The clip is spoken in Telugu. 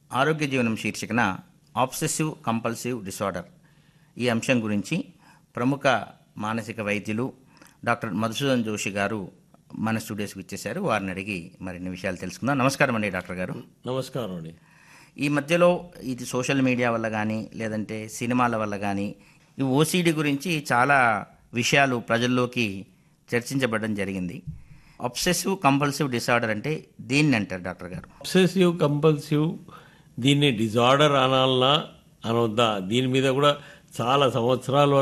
ఆరోగ్య జీవనం శీర్షికన ఆబ్సెసివ్ కంపల్సివ్ డిసార్డర్ ఈ అంశం గురించి ప్రముఖ మానసిక వైద్యులు డాక్టర్ మధుసూదన్ జోషి గారు మన స్టూడియోస్కి ఇచ్చేశారు వారిని అడిగి మరిన్ని విషయాలు తెలుసుకుందాం నమస్కారం అండి డాక్టర్ గారు నమస్కారం అండి ఈ మధ్యలో ఇది సోషల్ మీడియా వల్ల కానీ లేదంటే సినిమాల వల్ల కానీ ఈ ఓసీడీ గురించి చాలా విషయాలు ప్రజల్లోకి చర్చించబడడం జరిగింది అబ్సెసివ్ కంపల్సివ్ డిసార్డర్ అంటే దేన్ని అంటారు డాక్టర్ గారు అబ్సెసివ్ కంపల్సివ్ దీన్ని డిజార్డర్ అనాలనా అనొద్దా దీని మీద కూడా చాలా సంవత్సరాల